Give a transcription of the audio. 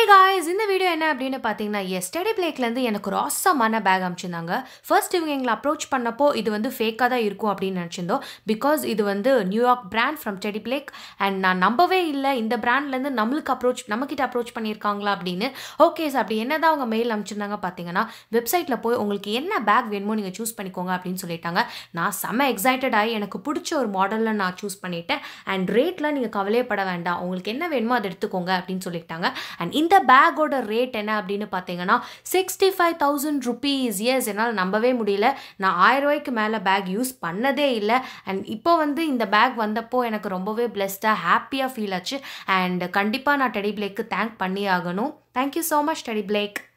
guys இந்த video என்ன அப்படின்னு பார்த்தீங்கன்னா எஸ்டடி பிளேக்லேருந்து எனக்கு ஒரு ஆசமான பேக் அனுப்பிச்சிருந்தாங்க ஃபர்ஸ்ட் இவங்க எங்களை அப்ரோச் பண்ணப்போ இது வந்து ஃபேக்காக தான் இருக்கும் அப்படின்னு நினச்சிருந்தோம் பிகாஸ் இது வந்து New York brand from Teddy Blake and நான் நம்பவே இல்லை இந்த பிராண்ட்லேருந்து நம்மளுக்கு அப்ரோச் நம்மக்கிட்ட அப்ரோச் பண்ணியிருக்காங்களா அப்படின்னு ஓகே சார் அப்படி என்ன தான் அவங்க மெயில் அனுப்பிச்சிருந்தாங்க பார்த்தீங்கன்னா வெப்சைட்டில் போய் உங்களுக்கு என்ன பேக் வேணுமோ நீங்கள் சூஸ் பண்ணிக்கோங்க அப்படின்னு சொல்லிட்டாங்க நான் செம்ம எக்ஸைட்டட் ஆகி எனக்கு பிடிச்ச ஒரு மாடலில் நான் சூஸ் பண்ணிட்டேன் அண்ட் ரேட்டில் நீங்கள் கவலையப்பட வேண்டாம் உங்களுக்கு என்ன வேணுமோ அதை எடுத்துக்கோங்க அப்படின்னு சொல்லிட்டாங்க அண்ட் இந்த பேக்கோட ரேட் என்ன அப்படின்னு பார்த்தீங்கன்னா sixty five thousand rupees yes என்னால் நம்பவே முடியல நான் ஆயிரம் ரூபாய்க்கு மேலே பேக் யூஸ் பண்ணதே இல்லை அண்ட் இப்போ வந்து இந்த பேக் வந்தப்போ எனக்கு ரொம்பவே பிளெஸ்டாக ஹாப்பியாக ஃபீல் ஆச்சு அண்ட் கண்டிப்பாக நான் டெடி பிளேக்கு தேங்க் பண்ணி ஆகணும் thank you so much Teddy plague